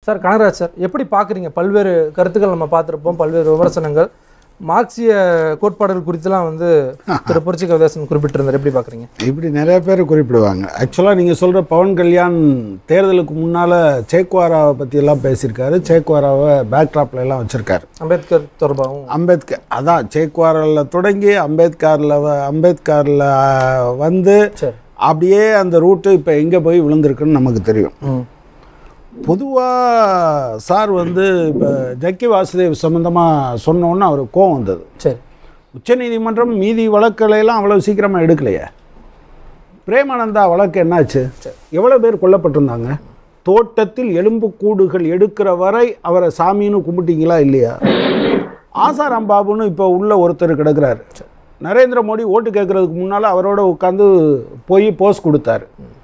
Sir Kanagaraj sir எப்படி பார்க்குறீங்க பல்வேறு கருத்துக்கள் நம்ம பார்த்துருப்போம் பல்வேறு விமர்சனங்கள் மார்க்சிய கோட்பாடுகள் குறித்துலாம் வந்து திரு புரட்சி கவிதாசன் குறிப்பிட்டிருந்தார் எப்படி பார்க்குறீங்க இப்படி நிறைய பேர் குறிப்பிடுவாங்க ஆக்சுவலாக நீங்கள் சொல்கிற பவன் கல்யாண் தேர்தலுக்கு முன்னால் சேக்வாராவை பற்றியெல்லாம் பேசியிருக்காரு சேக்வாராவை பேக்ட்ராப்ல எல்லாம் வச்சுருக்காரு அம்பேத்கர் தொடர்பாகவும் அம்பேத்கர் அதான் சேக்வாரில் தொடங்கி அம்பேத்கரில் அம்பேத்கரில் வந்து சரி அப்படியே அந்த ரூட்டு இப்போ எங்கே போய் விழுந்திருக்குன்னு நமக்கு தெரியும் ம் பொதுவாக சார் வந்து இப்போ ஜக்கி வாசுதேவ் சம்மந்தமாக சொன்னோன்னு அவருக்கு கோவம் வந்தது சரி உச்சநீதிமன்றம் மீதி வழக்குகளை எல்லாம் அவ்வளோ சீக்கிரமாக எடுக்கலையே பிரேமானந்தா வழக்கு என்னாச்சு எவ்வளோ பேர் கொல்லப்பட்டிருந்தாங்க தோட்டத்தில் எலும்புக்கூடுகள் எடுக்கிற வரை அவரை சாமின்னு கும்பிட்டீங்களா இல்லையா ஆசாராம் பாபுன்னு இப்போ உள்ள ஒருத்தர் கிடக்கிறாரு நரேந்திர மோடி ஓட்டு கேட்கறதுக்கு முன்னால் அவரோட உட்காந்து போய் போஸ் கொடுத்தாரு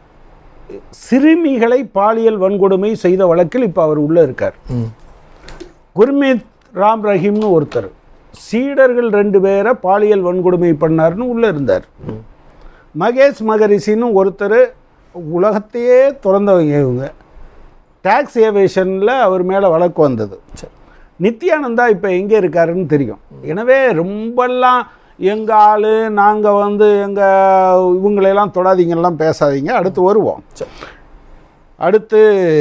சிறுமிகளை பாலியல் வன்கொடுமை செய்த வழக்கில் இப்போ அவர் உள்ளே இருக்கார் ம் குர்மீத் ராம் ரஹீம்னு ஒருத்தர் சீடர்கள் ரெண்டு பேரை பாலியல் வன்கொடுமை பண்ணார்னு உள்ளே இருந்தார் மகேஷ் மகரிஷின்னு ஒருத்தர் உலகத்தையே திறந்தவங்க இவங்க டேக்ஸ் ஏவேஷனில் அவர் மேலே வழக்கு வந்தது சரி நித்யானந்தா இப்போ எங்கே இருக்காருன்னு தெரியும் எனவே ரொம்பலாம் எங்கள் ஆள் நாங்கள் வந்து எங்கள் இவங்களையெல்லாம் தொடாதீங்கலாம் பேசாதீங்க அடுத்து வருவோம் சரி அடுத்து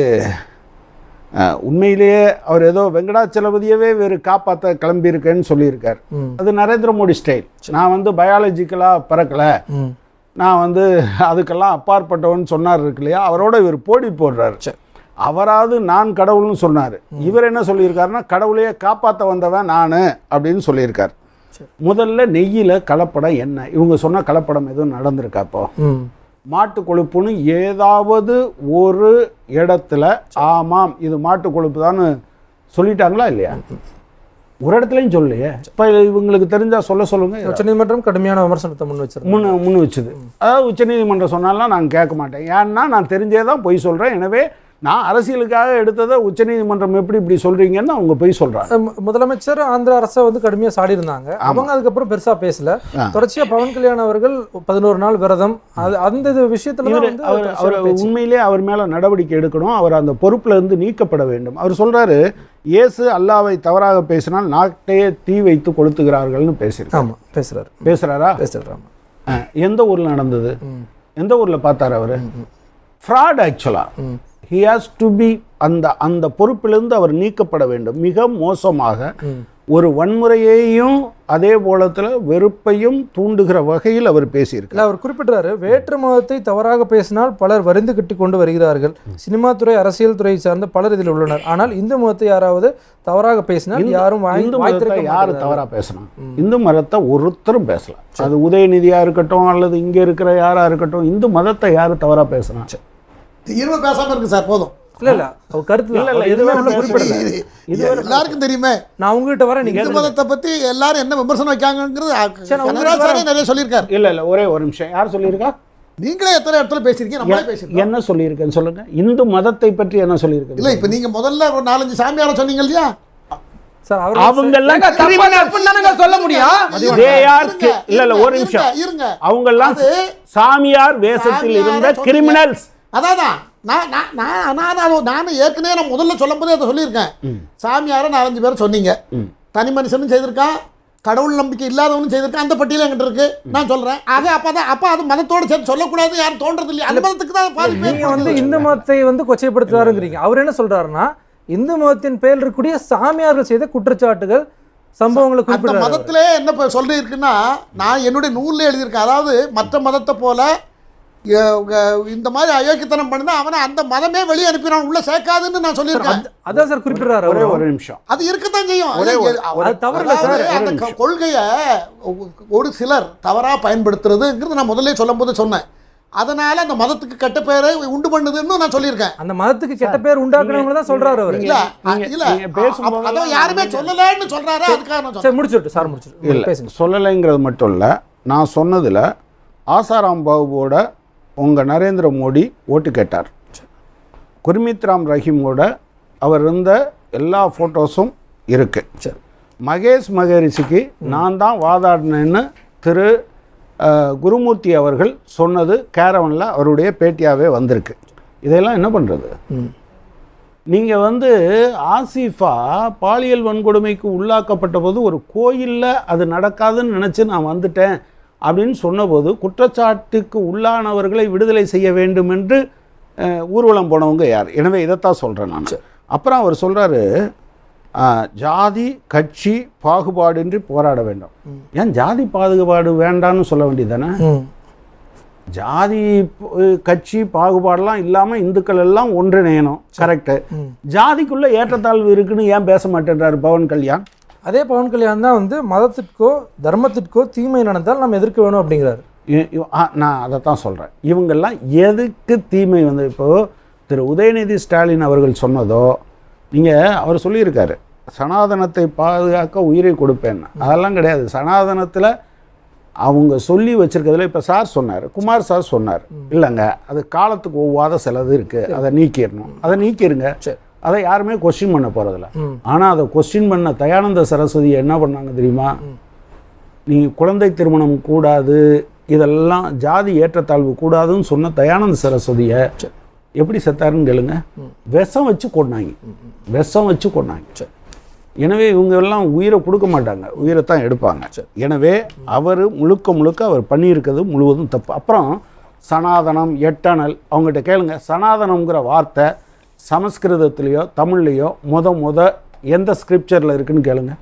அஹ், உண்மையிலேயே அவர் ஏதோ வெங்கடாச்சலபதியவே வேறு காப்பாற்ற கிளம்பியிருக்கேன்னு சொல்லியிருக்கார் ம் அது நரேந்திர மோடி ஸ்டைல் நான் வந்து பயாலஜிக்கலாக பிறக்கலை ம் நான் வந்து அதுக்கெல்லாம் அப்பாற்பட்டவன் சொன்னார் இருக்கு இல்லையா அவரோட இவர் போடி போடுறாரு சரி அவராவது நான் கடவுள்னு சொன்னார் இவர் என்ன சொல்லியிருக்காருன்னா கடவுளையே காப்பாற்ற வந்தவன் நான் அப்படின்னு சொல்லியிருக்கார் சரி. முதல்ல நெய்யில் கலப்படம் என்ன இவங்க சொன்ன கலப்படம் எதுவும் நடந்திருக்கா இப்போ ம் மாட்டு கொழுப்புன்னு ஏதாவது ஒரு இடத்துல ஆமாம் இது மாட்டு கொழுப்பு தான் சொல்லிட்டாங்களா இல்லையா ஒரு இடத்துலையும் சொல்லலையே இப்போ இவங்களுக்கு தெரிஞ்சா சொல்ல சொல்லுங்க உச்சநீதிமன்றம் கடுமையான விமர்சனத்தை முன் வச்சிருக்கோம் முன் முன் வச்சுது அதாவது உச்சநீதிமன்றம் சொன்னாலாம் நான் கேட்க மாட்டேன் ஏன்னா நான் தெரிஞ்சே தான் பொய் சொல்கிறேன் எனவே நான் அரசியலுக்காக எடுத்ததை உச்சநீதிமன்றம் எப்படி இப்படி சொல்கிறீங்கன்னு அவங்க பொய் சொல்கிறாங்க மு- முதலமைச்சர் ஆந்திர அரசை வந்து கடுமையா சாடி இருந்தாங்க அவங்க அதுக்கப்புறம் பெருசா பேசல ஆ. தொடர்ச்சியா பவன் கல்யாண் அவர்கள் பதினோரு நாள் விரதம் அது அந்த இது விஷயத்துல தான் இவர் வந்து அவர் தொடர்ச்சியான அவர் பேச்சு. உண்மையிலே அவர் மேலே நடவடிக்கை எடுக்கணும் அவர் அந்த பொறுப்புல இருந்து நீக்கப்பட வேண்டும் அவர் சொல்றாரு இயேசு அல்லாவை தவறாக பேசினால் நாட்டையே தீ வைத்து கொளுத்துகிறார்கள்னு பேசியிருக்காரு ஆமா பேசுறாரு பேசுறாரா பேசுறாரு ஆமா அஹ், எந்த ஊர்ல நடந்தது ம். எந்த ஊர்ல பார்த்தாரு அவர் ஃப்ராட் ஆக்சுவலா ம். ஹி ஹாஸ் டு பி அந்த அந்த பொறுப்பிலிருந்து அவர் நீக்கப்பட வேண்டும் மிக மோசமாக ம். ஒரு வன்முறையையும் அதே போலத்தில் வெறுப்பையும் தூண்டுகிற வகையில் அவர் பேசியிருக்கார் இல்ல அவர் குறிப்பிட்டாரு வேற்று மதத்தை தவறாக பேசினால் பலர் வரிந்து கட்டி கொண்டு வருகிறார்கள் சினிமா துறை அரசியல் துறை சார்ந்த பலர் இதில் உள்ளனர் ஆனால் இந்து மதத்தை யாராவது தவறாக பேசினால் யாரும் வாய் இந்து வாய் மதத்தை திறக்க யார் மாட்டார்கள். தவறா பேசணும் இந்து மதத்தை ஒருத்தரும் பேசலாம் அது உதயநிதியா இருக்கட்டும் அல்லது இங்க இருக்கிற யாரா இருக்கட்டும் இந்து மதத்தை யார் தவறா பேசணும் இருமை பேசாம இருக்கு சார் போதும் இல்ல இல்ல அவர் கருத்து இல்ல, தான். இல்ல, அவர் எதுவுமே இதுவரை உள்ள குறிப்பிடல இது- இது எல்லாருக்கும் தெரியுமே நான் உங்ககிட்ட வரேன் நீங்க இந்து மதத்தை பத்தி எல்லாரும் என்ன விமர்சனம் வைக்காங்கிறது சரி, நான் கனகராஜ் உங்களுக்கு சாரே நிறைய சொல்லியிருக்காரு இல்ல இல்ல ஒரே ஒரு நிமிஷம் யார் சொல்லியிருக்கா நீங்களே எத்தனை இடத்துல பேசியிருக்கீங்க நம்மளே பேசியிருக்கோம் என்ன சொல்லியிருக்கேன் சொல்லுங்க இந்து மதத்தை பற்றி என்ன சொல்லியிருக்கேன் இல்ல இப்ப நீங்க முதல்ல ஒரு நாலஞ்சு சாமியார சொன்னீங்க இல்லையா சார் அவர் அவங்க எல்லாம் ஏங்க, தப்பா criminals. தப்புன்னு தானங்க சொல்ல முடியும் They are இருங்க, ki- இல்ல இல்ல ஒரு இருங்க, நிமிஷம் இருங்க அவங்க எல்லாம் அது சாமியார் வேஷத்தில் சாமியாரை இருந்த சொன்னீங்க. கிரிமினல்ஸ் அதான் நான் நான் நான் நான் அது- நானும் ஏற்கனவே நான் முதல்ல சொல்லும் போதே அதை சொல்லியிருக்கேன் சாமியார நாலஞ்சு பேர் சொன்னீங்க தனி மனுஷனும் செய்திருக்கான் கடவுள் நம்பிக்கை இல்லாதவனும் செய்திருக்கான் அந்த பட்டியல என்கிட்ட இருக்கு நான் சொல்றேன் ஆக அப்பதான் அப்ப அது மதத்தோட சேர்த்து சொல்லக்கூடாது யாரும் தோன்றது இல்லையா அந்த மதத்துக்கு தான் பாதி பேர் நீங்க வந்து இந்து மதத்தை வந்து கொச்சைப்படுத்துறாருங்கிறீங்க அவர் என்ன சொல்றாருன்னா இந்து மதத்தின் பேரில் இருக்கக்கூடிய சாமியார்கள் செய்த குற்றச்சாட்டுகள் சம்பவங்களை அந்த குறிப்பிடுறாரு மதத்திலே என்ன இப்ப சொல்லியிருக்குன்னா நான் என்னுடைய நூல்ல எழுதியிருக்கேன் அதாவது மற்ற மதத்தை போல எ- எ- இந்த மாதிரி அயோக்கியத்தனம் பண்ணினா அவனை அந்த மதமே வெளியே அனுப்பினான் உள்ள சேர்க்காதுன்னு நான் சொல்லியிருக்கேன் அது- அதான் சார் குறிப்பிடுறாரு ஒரே அவரு ஒரு நிமிஷம் அது இருக்கத்தான் செய்யும் ஒரே ஒரு- அது- அது தவறு இல்ல அதாவது சார். அந்த க- கொள்கையை ஒரு சிலர் தவறா பயன்படுத்துறதுங்கிறது நான் முதல்ல சொல்லும் போது சொன்னேன் அதனால அந்த மதத்துக்கு கெட்ட பேரை உண்டு பண்ணுதுன்னு நான் சொல்லியிருக்கேன் அந்த மதத்துக்கு கெட்ட பேர் உண்டாக்குனவங்க தான் சொல்றாரு அவரு இல்ல நீங்க- இல்ல நீங்க பேசும்போதெல்லாம் அதான் யாருமே சொல்லலன்னு சொல்றாரு அதுக்காக நான் சொன்னேன் சரி முடிச்சுட்டு சார் முடிச்சுட்டு இல்லை பேசுங்க சொல்லலைங்கிறது மட்டும் இல்லை நான் சொன்னதில் ஆசாராம் பாபுவோட உங்கள் நரேந்திர மோடி ஓட்டு கேட்டார் குர்மித் ராம் ரஹீமோட அவர் இருந்த எல்லா ஃபோட்டோஸும் இருக்குது சரி மகேஷ் மகரிஷிக்கு நான் தான் வாதாடினேன்னு திரு அஹ், குருமூர்த்தி அவர்கள் சொன்னது கேரவனில் அவருடைய பேட்டியாகவே வந்திருக்கு இதெல்லாம் என்ன பண்ணுறது ம் நீங்கள் வந்து ஆசிஃபா பாலியல் வன்கொடுமைக்கு உள்ளாக்கப்பட்ட போது ஒரு கோயிலில் அது நடக்காதுன்னு நினச்சி நான் வந்துட்டேன் அப்படின்னு சொன்னபோது குற்றச்சாட்டுக்கு உள்ளானவர்களை விடுதலை செய்ய வேண்டும் என்று அஹ், ஊர்வலம் போனவங்க யார் எனவே இதைத்தான் சொல்கிறேன் நான் அப்புறம் அவர் சொல்கிறாரு ஜாதி கட்சி பாகுபாடின்றி போராட வேண்டும் ஏன் ஜாதி பாகுபாடு வேண்டான்னு சொல்ல வேண்டியதானே ம் ஜாதி அஹ், கட்சி பாகுபாடெல்லாம் இல்லாமல் இந்துக்கள் எல்லாம் ஒன்றிணையணும் கரெக்டு ஜாதிக்குள்ள ஏற்றத்தாழ்வு இருக்குன்னு ஏன் பேச மாட்டேன்றாரு பவன் கல்யாண் அதே பவன் கல்யாண் தான் வந்து மதத்திற்கோ தர்மத்திற்கோ தீமை நடந்தால் நாம் எதிர்க்க வேணும் அப்படிங்கிறாரு இ- இ- ஆ, நான் அதை தான் சொல்கிறேன் இவங்கெல்லாம் எதுக்கு தீமை வந்து இப்போது திரு உதயநிதி ஸ்டாலின் அவர்கள் சொன்னதோ நீங்கள் அவர் சொல்லியிருக்காரு சனாதனத்தை பாதுகாக்க உயிரை கொடுப்பேன்னு அதெல்லாம் கிடையாது சனாதனத்தில் அவங்க சொல்லி வச்சிருக்கிறதுல இப்போ சார் சொன்னார் குமார் சார் சொன்னார் இல்லைங்க அது காலத்துக்கு ஒவ்வாத சிலது இருக்குது அதை நீக்கிடணும் அதை நீக்கிருங்க சரி. அதை யாருமே கொஸ்டின் பண்ண போகிறதில்ல ம். ஆனால் அதை கொஸ்டின் பண்ண தயானந்த சரஸ்வதி என்ன பண்ணாங்க தெரியுமா நீங்கள் குழந்தை திருமணம் கூடாது இதெல்லாம் ஜாதி ஏற்றத்தாழ்வு கூடாதுன்னு சொன்ன தயானந்த சரஸ்வதியை சரி. எப்படி செத்தாருன்னு கேளுங்க விஷம் வச்சு கொண்டாங்க விஷம் வச்சு கொண்டாங்க எனவே இவங்க எல்லாம் உயிரை கொடுக்க மாட்டாங்க உயிரை தான் எடுப்பாங்க எனவே அவர் முழுக்க முழுக்க அவர் பண்ணியிருக்கிறது முழுவதும் தப்பு அப்புறம் சனாதனம் எட்டணல் அவங்ககிட்ட கேளுங்க சனாதனம்ங்கிற வார்த்தை சமஸ்கிருதத்திலேயோ தமிழ்லேயோ முத முத எந்த ஸ்கிரிப்சரில் இருக்குன்னு கேளுங்க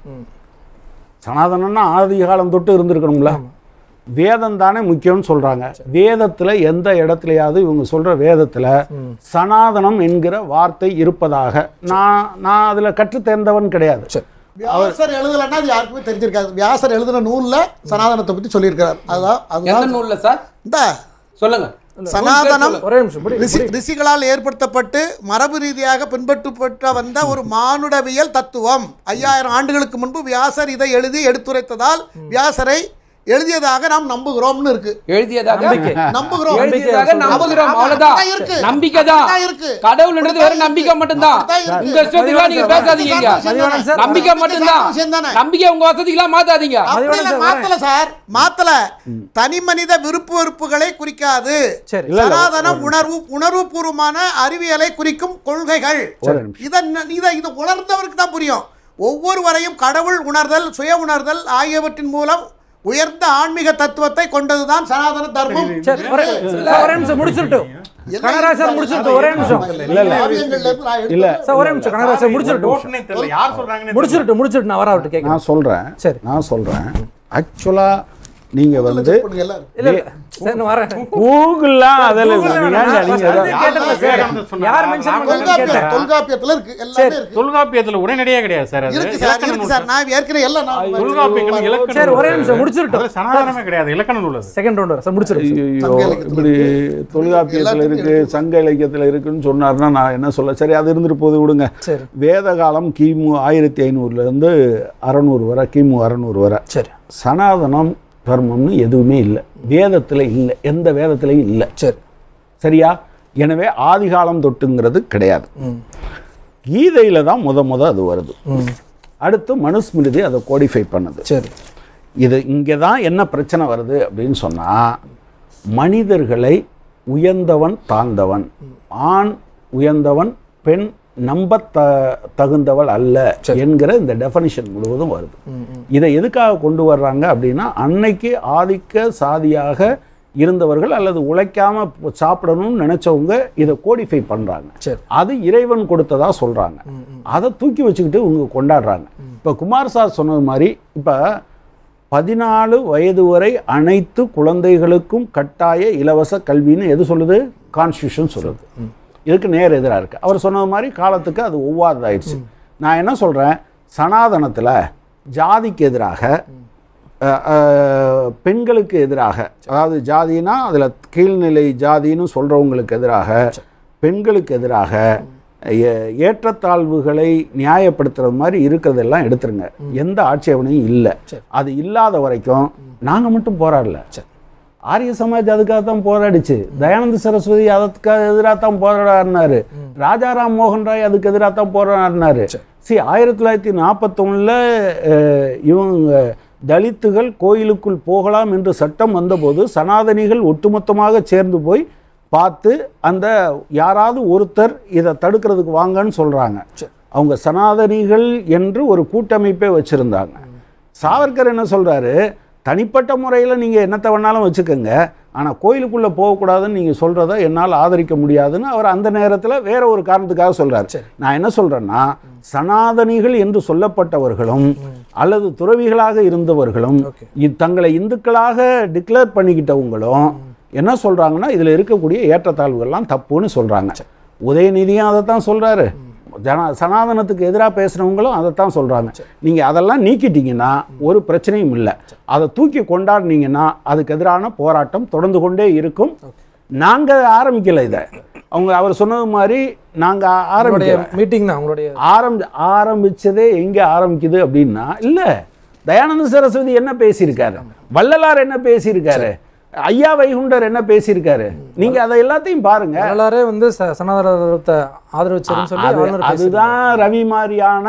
சனாதனம்னா ஆதி காலம் தொட்டு இருந்திருக்கணும்ல வேதம் தானே முக்கியம்னு சொல்றாங்க வேதத்துல எந்த இடத்துலயாவது இவங்க சொல்ற வேதத்துல சனாதனம் என்கிற வார்த்தை இருப்பதாக நான் நான் அதுல கற்றுத் தேர்ந்தவன் கிடையாது சரி வியாசர் எழுதலைன்னா அது யாருக்குமே தெரிஞ்சிருக்காது வியாசர் எழுதின நூல்ல சனாதனத்தை பற்றி சொல்லியிருக்கிறார் அதுதான் எந்த அதுதான் நூல்ல சார் இந்த சொல்லுங்க சனாதனம் ஒரே நிமிஷம் முடி- ரிஷி ரிஷிகளால் ஏற்படுத்தப்பட்டு மரபு ரீதியாக பின்பற்றப்பட்டு வந்த ஒரு மானுடவியல் தத்துவம் ஐயாயிரம் ஆண்டுகளுக்கு முன்பு வியாசர் இதை எழுதி எடுத்துரைத்ததால் வியாசரை எழுதியதாக நாம் நம்புகிறோம்னு இருக்கு எழுதியதாக நம்பிக்கை. நம்புகிறோம் எழுதியதாக நம்புகிறோம் ஆமா, அவ்வளவுதான் அப்படிதான் இருக்கு. நம்பிக்கை தான் அப்படிதான் இருக்கு. கடவுள்ன்றது வெறும் நம்பிக்கை மட்டும்தான் அப்படிதான் இருக்கு. உங்க இஷ்டத்துக்குலாம் நீங்க பேசாதீங்க இங்க. மதிவாணன் சார், நம்பிக்கை மட்டும்தான் விஷயம் தானே. நம்பிக்கை உங்க வசதிக்கெல்லாம் மாத்தாதீங்க அப்படி இல்ல, மாத்தல சார் மாத்தல தனி மனித விருப்பு வெறுப்புகளை குறிக்காது சரி இல்ல, இல்ல, சனாதனம் உணர்வு உணர்வுபூர்வமான அறிவியலை குறிக்கும் கொள்கைகள் ஒரு நிமிஷம். இதை இதை இது உணர்ந்தவருக்கு தான் புரியும் ஒவ்வொருவரையும் கடவுள் உணர்தல் சுய உணர்தல் ஆகியவற்றின் மூலம் உயர்ந்த ஆன்மீக தத்துவத்தை கொண்டதுதான் சனாதன தர்மம் சரி ஒரே சார், ஒரே நிமிஷம் முடிச்சிருட்டும் கனகராஜ் சார் முடிச்சிருட்டும் ஒரே நிமிஷம் இல்ல, இல்ல. காவியங்கள்ல இருந்து நான் எடுத்து- இல்ல. சார் ஒரே நிமிஷம் கனகராஜ் சார் முடிச்சிருட்டும் ஓட்டுனே தெரியல யார் சொல்றாங்கன்னு முடிச்சிருட்டும் முடிச்சிருட்டு நான் வர அவர்கிட்ட கேட்குறேன் நான் சொல்றேன் சரி. நான் சொல்றேன் ஆக்சுவலா நீங்க வந்து பண்ணுங்க எல்லாரும். இல்ல இல்ல சரி நான் வரேன் கூகுள்லாம் அதில் Google ல நீங்க வேணாம். நீங்க first ஏதாவது- கேட்டேன்ல சார். விவேகானந்தர் சொன்னாரா? யார் mention நான் பண்ணாங்கன்னு தொல்காப்பியம் கேட்டேன். தொல்காப்பியத்துல இருக்கு எல்லாமே இருக்கு தொல்காப்பியத்துல உடனடியே கிடையாது சார் அது இருக்கு சார் இலக்கண இருக்கு நூல் சார் நான் ஏற்கனவே எல்லாம் நான் தொல்காப்பியங்கள் இலக்கண சரி, நூல் ஒரே சார். நிமிஷம், முடிச்சிருட்டோம். அது சனாதனமே கிடையாது இலக்கண நூல் அது செகண்ட் ரவுண்ட் வர சார் முடிச்சிருட்டு ஐயோ சங்க இலக்கியத்துல இப்படி இருக்கு. தொல்காப்பியத்தில் எல்லாத்துக்கும் இருக்கு சங்க இலக்கியத்தில் இருக்குன்னு சொன்னார்னா நான் என்ன சொல்ல சரி அது இருந்துட்டு போது விடுங்க சரி வேத காலம் கிமு ஆயிரத்தி ஐநூறுலேருந்து அறநூறு வரை கிமு அறநூறு வரை சரி சனாதனம் தர்மம்னு எதுவுமே இல்லை வேதத்தில் இல்லை எந்த வேதத்திலையும் இல்லை சரி சரியா எனவே ஆதிகாலம் தொட்டுங்கிறது கிடையாது ம் கீதையில் தான் முத முத அது வருது ம் அடுத்து மனுஸ்மிருதி அதை கோடிஃபை பண்ணுது சரி இது இங்கே தான் என்ன பிரச்சனை வருது அப்படின்னு சொன்னால் மனிதர்களை உயர்ந்தவன் தாழ்ந்தவன் ஆண் உயர்ந்தவன் பெண் நம்ப த தகுந்தவள் அல்ல என்கிற இந்த டெஃபனிஷன் முழுவதும் வருது இதை எதுக்காக கொண்டு வர்றாங்க அப்படின்னா அன்னைக்கு ஆதிக்க சாதியாக இருந்தவர்கள் அல்லது உழைக்காம சாப்பிடணும்னு நினைச்சவங்க இதை கோடிஃபை பண்றாங்க சரி அது இறைவன் கொடுத்ததா சொல்றாங்க அதை தூக்கி வச்சுக்கிட்டு இவங்க கொண்டாடுறாங்க இப்போ குமார் சார் சொன்னது மாதிரி இப்போ பதினாலு வயது வரை அனைத்து குழந்தைகளுக்கும் கட்டாய இலவச கல்வின்னு எது சொல்லுது கான்ஸ்டியூஷன் சொல்லுது இதுக்கு நேர் எதிராக இருக்கு அவர் சொன்னது மாதிரி காலத்துக்கு அது ஒவ்வாததாயிடுச்சு நான் என்ன சொல்றேன் சனாதனத்தில் ஜாதிக்கு எதிராக அஹ், அஹ், பெண்களுக்கு எதிராக அதாவது ஜாதினா அதில் கீழ்நிலை ஜாதின்னு சொல்கிறவங்களுக்கு எதிராக பெண்களுக்கு எதிராக ஏ- ஏற்றத்தாழ்வுகளை நியாயப்படுத்துறது மாதிரி இருக்கிறதெல்லாம் எடுத்துருங்க எந்த ஆட்சேபனையும் இல்லை அது இல்லாத வரைக்கும் நாங்கள் மட்டும் போராடல ஆரிய சமாஜ் அதுக்காக தான் போராடிச்சு தயானந்த சரஸ்வதி அதுக்காக எதிராக தான் போராடினாரு ராஜாராம் மோகன் ராய் அதுக்கு எதிராக தான் போராடினாரு சி ஆயிரத்தி தொள்ளாயிரத்தி நாற்பத்தொன்னில் இவங்க தலித்துகள் கோயிலுக்குள் போகலாம் என்று சட்டம் வந்தபோது சனாதனிகள் ஒட்டுமொத்தமாக சேர்ந்து போய் பார்த்து அந்த யாராவது ஒருத்தர் இதை தடுக்கிறதுக்கு வாங்கன்னு சொல்கிறாங்க அவங்க சனாதனிகள் என்று ஒரு கூட்டமைப்பே வச்சுருந்தாங்க சாவர்கர் என்ன சொல்கிறாரு தனிப்பட்ட முறையில் நீங்கள் என்னத்தை வேணாலும் வச்சுக்கோங்க ஆனால் கோயிலுக்குள்ளே போகக்கூடாதுன்னு நீங்கள் சொல்கிறத என்னால் ஆதரிக்க முடியாதுன்னு அவர் அந்த நேரத்தில் வேற ஒரு காரணத்துக்காக சொல்கிறார் நான் என்ன சொல்கிறேன்னா சனாதனிகள் என்று சொல்லப்பட்டவர்களும் அல்லது துறவிகளாக இருந்தவர்களும் இ- தங்களை இந்துக்களாக டிக்ளேர் பண்ணிக்கிட்டவங்களும் என்ன சொல்கிறாங்கன்னா இதில் இருக்கக்கூடிய ஏற்றத்தாழ்வுகள்லாம் தப்புன்னு சொல்கிறாங்க உதயநிதியும் அதை தான் சொல்கிறாரு ஜன சனாதனத்துக்கு எதிராக பேசுகிறவங்களும் அதை தான் சொல்கிறாங்க நீங்கள் அதெல்லாம் நீக்கிட்டீங்கன்னா ஒரு பிரச்சனையும் இல்லை அதை தூக்கி கொண்டாடினீங்கன்னா அதுக்கு எதிரான போராட்டம் தொடர்ந்து கொண்டே இருக்கும் நாங்கள் ஆரம்பிக்கலை இதை அவங்க அவர் சொன்னது மாதிரி நாங்கள் அவங்களுடைய ஆரம்பிக்கல மீட்டிங் தான் அவங்களுடைய ஆரம்பி ஆரம்பிச்சதே எங்கே ஆரம்பிக்குது அப்படின்னா இல்லை தயானந்த சரஸ்வதி என்ன பேசியிருக்காரு வள்ளலார் என்ன பேசியிருக்காரு ஐயா வைகுண்டர் என்ன பேசியிருக்காரு நீங்க அதை எல்லாத்தையும் பாருங்க வரலாறே வந்து ச- சனாதனத்தை ஆதரவிச்சதுன்னு சொல்லி அது- ஆளுநர் பேசியிருக்காரு. அதுதான் ரவி மாதிரியான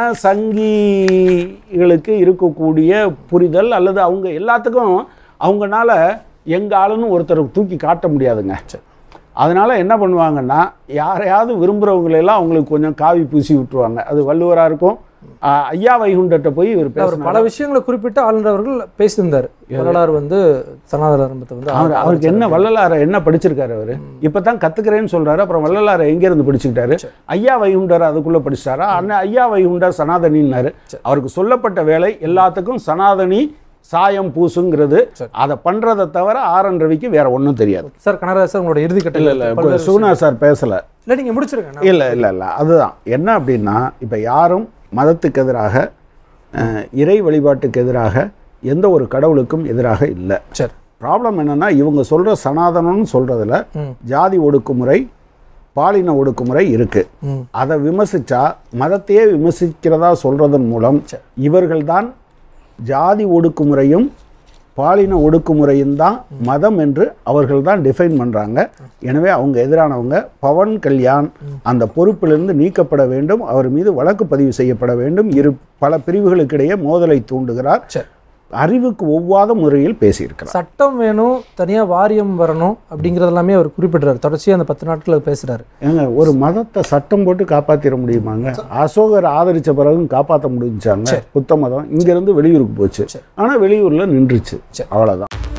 சங்கிகளுக்கு இருக்கக்கூடிய புரிதல் அல்லது அவங்க எல்லாத்துக்கும் அவங்கனால எங்க ஆளுன்னு ஒருத்தர் தூக்கி காட்ட முடியாதுங்க அதனால என்ன பண்ணுவாங்கன்னா யாரையாவது விரும்புகிறவங்களெல்லாம் அவங்களுக்கு கொஞ்சம் காவி பூசி விட்டுருவாங்க அது வள்ளுவராக இருக்கும் ஆ, ஐயா வைகுண்டர்கிட்ட போய் இவர் அவர் பேசினார் பல விஷயங்களை குறிப்பிட்டு ஆளுநர் அவர்கள் பேசியிருந்தார் வரலாறு வந்து சனாதன தர்மத்தை வந்து அவர் அவருக்கு என்ன வள்ளலாரை என்ன படிச்சிருக்காரு அவரு இப்பதான் கத்துக்கிறேன்னு சொல்றாரு அப்புறம் வள்ளலாரை எங்க இருந்து படிச்சுக்கிட்டாரு ஐயா வைகுண்டர் அதுக்குள்ள படிச்சிட்டாரா அண்ணன் ஐயா வைகுண்டர் சனாதனின்னாரு அவருக்கு சொல்லப்பட்ட வேலை எல்லாத்துக்கும் சனாதனி சாயம் பூசுங்கிறது அதை பண்றதை தவிர ஆர் என் ரவிக்கு வேற ஒன்றும் தெரியாது சார் கனகராஜ் சார் உங்களோட இறுதி இல்ல இல்ல இப்போ கட்ட சுகுணா சார் பேசல இல்லை நீங்க முடிச்சிருங்க நான் இல்லை இல்லை இல்லை அதுதான் என்ன அப்படின்னா இப்போ யாரும் மதத்துக்கு எதிராக அஹ், இறை வழிபாட்டுக்கு எதிராக எந்த ஒரு கடவுளுக்கும் எதிராக இல்லை சரி ப்ராப்ளம் என்னன்னா இவங்க சொல்ற சனாதனம்னு சொல்றதுல ம். ஜாதி ஒடுக்குமுறை பாலின ஒடுக்குமுறை இருக்கு ம். அதை விமர்சிச்சா மதத்தையே விமர்சிக்கிறதா சொல்றதன் மூலம் இவர்கள்தான் ஜாதி ஒடுக்குமுறையும் பாலின ஒடுக்குமுறையும் தான் மதம் என்று அவர்கள் தான் டிஃபைன் பண்ணுறாங்க எனவே அவங்க எதிரானவங்க பவன் கல்யாண் அந்த பொறுப்பிலிருந்து நீக்கப்பட வேண்டும் அவர் மீது வழக்கு பதிவு செய்யப்பட வேண்டும் இரு பல பிரிவுகளுக்கிடையே மோதலை தூண்டுகிறார் சரி அறிவுக்கு ஒவ்வாத முறையில் பேசியிருக்கிறார் சட்டம் வேணும் தனியா வாரியம் வரணும் அப்படிங்கிறது எல்லாமே அவர் குறிப்பிடுறாரு தொடர்ச்சியா அந்த பத்து நாட்கள் அவர் பேசுறாரு ஏங்க ஒரு மதத்தை சட்டம் போட்டு காப்பாத்திர முடியுமாங்க அசோகர் ஆதரிச்ச பிறகும் காப்பாற்ற முடிஞ்சாங்க புத்த மதம் இங்கிருந்து வெளியூருக்கு போச்சு ஆனா வெளியூர்ல நின்றுச்சு அவ்வளவுதான்